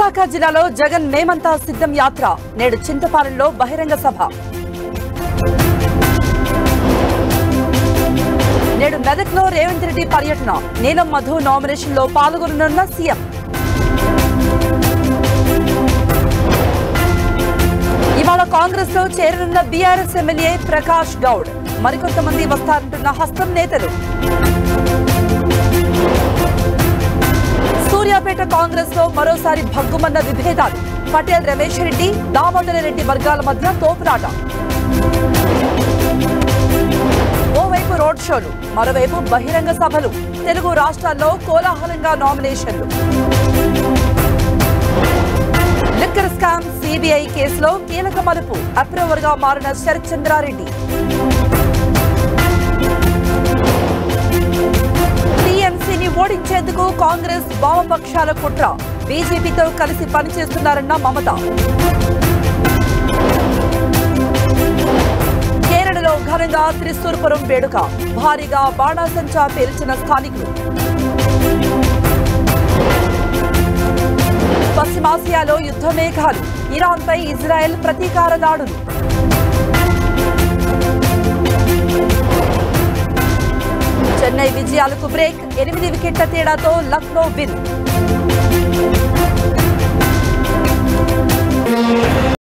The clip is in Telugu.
విశాఖ జిల్లాలో జగన్ మేమంతా సిద్ధం యాత్ర నేడు చింతపాలెంలో బహిరంగ సభ నేడు మెదక్లో రేవంత్ రెడ్డి పర్యటన నీలం మధు నామినేషన్ లో పాల్గొననున్న సీఎం ఇవాళ కాంగ్రెస్ లో చేరనున్న బీఆర్ఎస్ ఎమ్మెల్యే ప్రకాష్ గౌడ్ మరికొంతమంది వస్తారంటున్న హస్తం నేతలు సూర్యాపేట కాంగ్రెస్ లో మరోసారి భగ్గుమన్న విభేదాలు పటేల్ రమేష్ రెడ్డి దామోదర రెడ్డి వర్గాల మధ్య తోపులాట ఓవైపు రోడ్ షోలు మరోవైపు బహిరంగ సభలు తెలుగు రాష్ట్రాల్లో కోలాహలంగా నామినేషన్లు లిక్కర్ స్కామ్ సిబిఐ కేసులో కీలక మలుపు అప్రూవర్ గా మారిన శరత్ చంద్రారెడ్డి టీఎంసీని ఓడించేందుకు కాంగ్రెస్ వామపక్షాల కుట్ర బీజేపీతో కలిసి పనిచేస్తున్నారన్న మమత కేరళలో ఘనంగా త్రిశూర్పురం వేడుక భారీగా బాణాసంచా పేల్చిన స్థానికులు పశ్చిమాసియాలో యుద్ధ మేఘాలు ఇరాన్పై ఇజ్రాయెల్ ప్రతీకార దాడులు చెన్నై విజయాలకు బ్రేక్ ఎనిమిది వికెట్ల తేడాతో లక్నో విన్